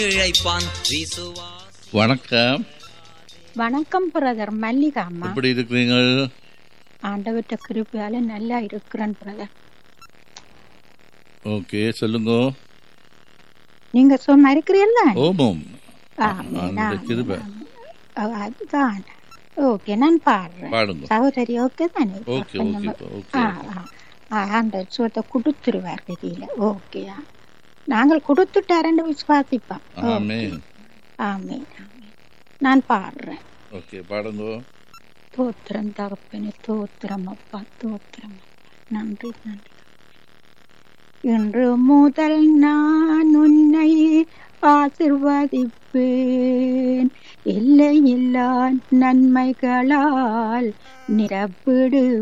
இழைப்பான் விசுவாசி வணக்கம் வணக்கம் பிரதர் மல்லிகா அம்மா எப்படி இருக்கிறீங்க ஆண்டவர்கிட்ட கிருப்பையால நல்லா இருக்கிறேன் பிரதர் ஓகே சொல்லுங்க நீங்க சும்மா இருக்கிறீல்ல ஓமம் ஆமென், அந்த ஆமென், கிருபை ஆமென். ஓ, அதுதான் ஓகே நான் பாடுறேன் பாடுங்க சகோதரி ஓகே தானே ஓகே அப்ப ஓகே நம்ம- ஓகே ஆ, ஆ. ஆ, ஆண்டவர் சுகத்தை கொடுத்துருவார் கதியில ஓகேயா நாங்கள் கொடுத்துட்டாருன்னு விசுவாசிப்போம் ஆமே ஆமீன் ஆமீன் நான் பாடுறேன் ஓகே பாடுங்க தோத்திரம் தகப்பனே தோத்திரம் அப்பா தோத்திரம் அப்பா. நன்றி நன்றி இன்று முதல் நான் உன்னை ஆசிர்வதிப்பேன் எல்லையில்லா நன்மைகளால் நிரப்பிடு